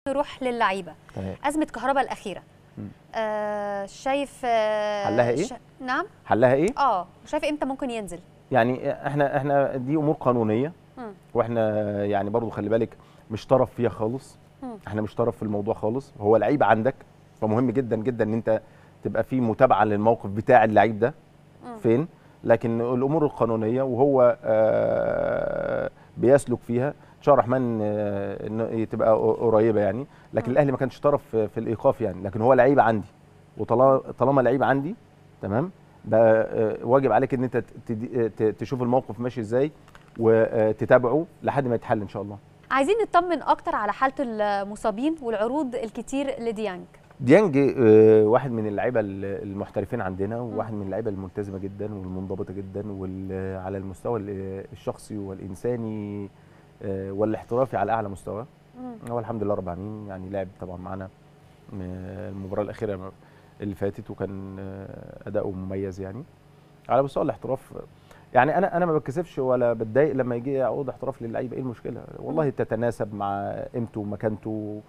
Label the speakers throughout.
Speaker 1: نروح للعيبه
Speaker 2: تمام
Speaker 1: ازمه كهرباء الاخيره
Speaker 2: مم.
Speaker 1: آه شايف آه
Speaker 2: حلها إيه؟
Speaker 1: نعم
Speaker 2: حلها ايه
Speaker 1: اه شايف امتى ممكن ينزل
Speaker 2: يعني احنا احنا دي امور قانونيه
Speaker 1: مم.
Speaker 2: واحنا يعني برضو خلي بالك مش طرف فيها خالص
Speaker 1: مم.
Speaker 2: احنا مش طرف في الموضوع خالص هو لعيب عندك فمهم جدا جدا ان انت تبقى في متابعه للموقف بتاع اللعيب ده
Speaker 1: مم.
Speaker 2: فين لكن الامور القانونيه وهو آه، بيسلك فيها ان شاء الله الرحمن آه، انه تبقى قريبه يعني لكن
Speaker 1: مم.
Speaker 2: الاهلي ما كانش طرف في في الايقاف يعني لكن هو لعيب عندي وطالما طالما لعيب عندي تمام ده آه، واجب عليك ان انت تدي- ت- تشوف الموقف ماشي ازاي وتتابعه لحد ما يتحل ان شاء الله
Speaker 1: عايزين نطمن اكتر على حاله المصابين والعروض الكتير لديانج
Speaker 2: ديانج آه، واحد من اللعيبه ال- المحترفين عندنا وواحد من اللعيبه الملتزمه جدا والمنضبطه جدا وعلى المستوى ال- الشخصي والانساني آه، والاحترافي على اعلى مستوى هو الحمد لله رب العالمين يعني لعب طبعا معانا آه، المباراه الاخيره اللي فاتت وكان آه، اداؤه مميز يعني على مستوى الاحتراف يعني انا انا ما بتكسفش ولا بتضايق لما يجي عقود احتراف للعيبه ايه المشكله والله تتناسب مع قيمته ومكانته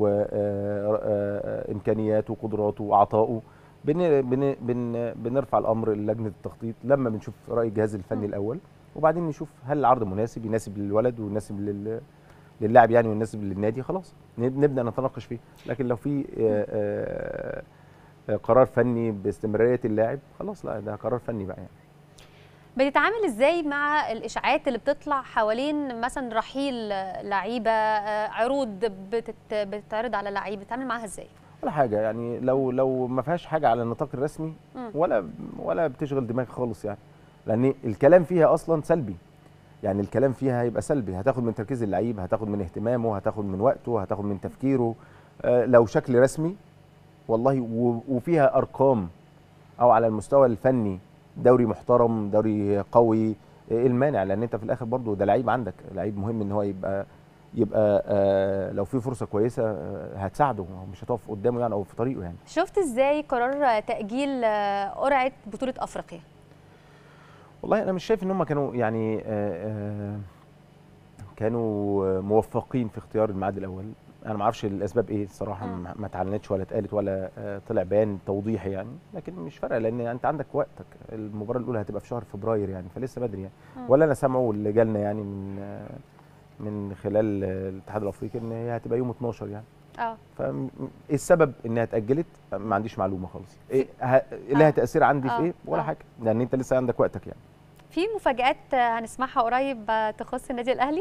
Speaker 2: وامكانياته وقدراته وعطائه بن بن بن بنرفع الامر للجنه التخطيط لما بنشوف راي الجهاز الفني
Speaker 1: مم.
Speaker 2: الاول وبعدين نشوف هل العرض مناسب يناسب للولد ويناسب لل للاعب يعني ويناسب للنادي خلاص نب- نبدا نتناقش فيه لكن لو في آه، آه، آه، قرار فني باستمراريه اللاعب خلاص لا ده قرار فني بقى يعني
Speaker 1: بتتعامل ازاي مع الاشاعات اللي بتطلع حوالين مثلا رحيل لعيبه آه، عروض بتت... بتتعرض على لعيبه بتتعامل معاها ازاي
Speaker 2: ولا حاجه يعني لو لو ما فيهاش حاجه على النطاق الرسمي
Speaker 1: مم.
Speaker 2: ولا ولا بتشغل دماغي خالص يعني لان الكلام فيها اصلا سلبي يعني الكلام فيها هيبقى سلبي هتاخد من تركيز اللعيب هتاخد من اهتمامه هتاخد من وقته هتاخد من تفكيره آه، لو شكل رسمي والله و- وفيها ارقام او على المستوى الفني دوري محترم دوري قوي ايه المانع لان انت في الاخر برضو ده لعيب عندك لعيب مهم ان هو يبقى يبقى آه لو في فرصه كويسه آه هتساعده مش هتقف قدامه يعني او في طريقه يعني
Speaker 1: شفت ازاي قرار تاجيل آه، قرعه بطوله افريقيا
Speaker 2: والله انا مش شايف ان هم كانوا يعني آه، آه، كانوا موفقين في اختيار الميعاد الاول انا ما اعرفش الاسباب ايه الصراحه
Speaker 1: مم.
Speaker 2: ما ما اتعلنتش ولا اتقالت ولا آه، طلع بيان توضيحي يعني لكن مش فارقه لان انت عندك وقتك المباراه الاولى هتبقى في شهر فبراير يعني فلسه بدري يعني
Speaker 1: مم.
Speaker 2: ولا انا سامعه اللي جالنا يعني من آه، من خلال آه، الاتحاد الافريقي ان هي هتبقى يوم 12 يعني
Speaker 1: اه
Speaker 2: فايه السبب انها اتاجلت ما عنديش معلومه خالص ايه ه- لها
Speaker 1: آه.
Speaker 2: تاثير عندي
Speaker 1: آه.
Speaker 2: في ايه ولا
Speaker 1: آه.
Speaker 2: حاجه لان انت لسه عندك وقتك يعني
Speaker 1: في مفاجات آه، هنسمعها قريب آه، تخص النادي الاهلي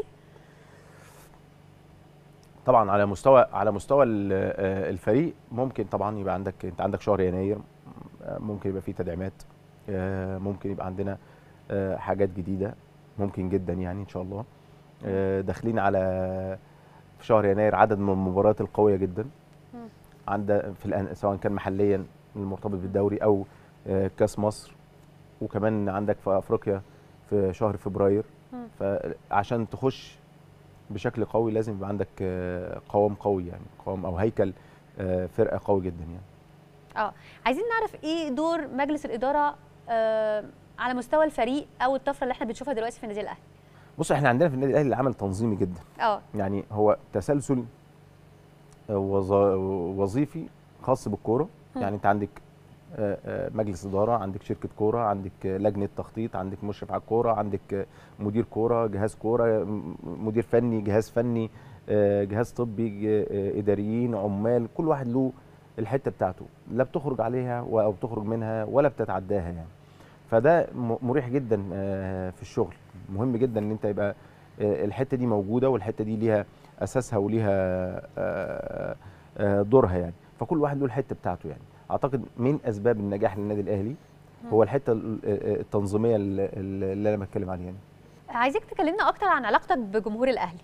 Speaker 2: طبعا على مستوى على مستوى ال- آه، الفريق ممكن طبعا يبقى عندك انت عندك شهر يناير آه، ممكن يبقى فيه تدعيمات آه، ممكن يبقى عندنا آه، حاجات جديده ممكن جدا يعني ان شاء الله آه، داخلين على في شهر يناير عدد من المباريات القويه جدا
Speaker 1: مم.
Speaker 2: عند في الآن سواء كان محليا المرتبط بالدوري او آه، كاس مصر وكمان عندك في افريقيا في شهر فبراير
Speaker 1: مم.
Speaker 2: فعشان تخش بشكل قوي لازم يبقى عندك آه، قوام قوي يعني قوام او هيكل آه، فرقه قوي جدا يعني
Speaker 1: عايزين نعرف ايه دور مجلس الاداره آه، على مستوى الفريق او الطفره اللي احنا بنشوفها دلوقتي في النادي الاهلي
Speaker 2: بص احنا عندنا في النادي الاهلي العمل تنظيمي جدا
Speaker 1: اه
Speaker 2: يعني هو تسلسل آه، وظا- وظيفي خاص بالكوره
Speaker 1: مم.
Speaker 2: يعني انت عندك آه، آه، مجلس اداره عندك شركه كوره عندك آه، لجنه تخطيط عندك مشرف على الكوره عندك آه، مدير كوره جهاز كوره م- مدير فني جهاز فني آه، جهاز طبي ج- آه، اداريين عمال كل واحد له الحته بتاعته لا بتخرج عليها و- او بتخرج منها ولا بتتعداها يعني فده م- مريح جدا آه، في الشغل مهم جدا ان انت يبقى آه، الحته دي موجوده والحته دي ليها اساسها وليها آه، آه، دورها يعني فكل واحد له الحته بتاعته يعني اعتقد من اسباب النجاح للنادي الاهلي هو الحته ال- ال- التنظيميه اللي, اللي انا بتكلم عليها يعني
Speaker 1: عايزك تكلمنا اكتر عن علاقتك بجمهور الاهلي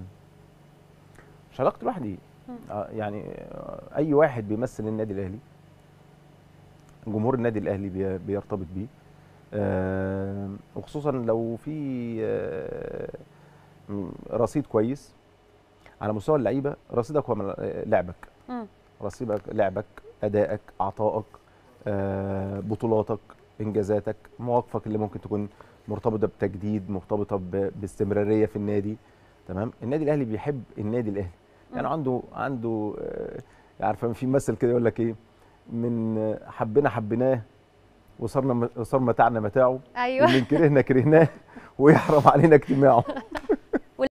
Speaker 2: مش علاقتي لوحدي
Speaker 1: مم.
Speaker 2: آه، يعني آه، اي واحد بيمثل النادي الاهلي جمهور النادي الاهلي بي- بيرتبط بيه آه، وخصوصا لو في آه، م- رصيد كويس على مستوى اللعيبه رصيدك هو مل- آه، لعبك
Speaker 1: مم.
Speaker 2: رصيدك لعبك ادائك عطائك آه، بطولاتك انجازاتك مواقفك اللي ممكن تكون مرتبطه بتجديد مرتبطه ب- باستمراريه في النادي تمام النادي الاهلي بيحب النادي الاهلي يعني عنده عنده آه، عارفه في مثل كده يقول لك ايه من آه، حبنا حبيناه وصرنا وصار متاعنا متاعه
Speaker 1: ايوه
Speaker 2: ومن كرهنا كرهناه ويحرم علينا اجتماعه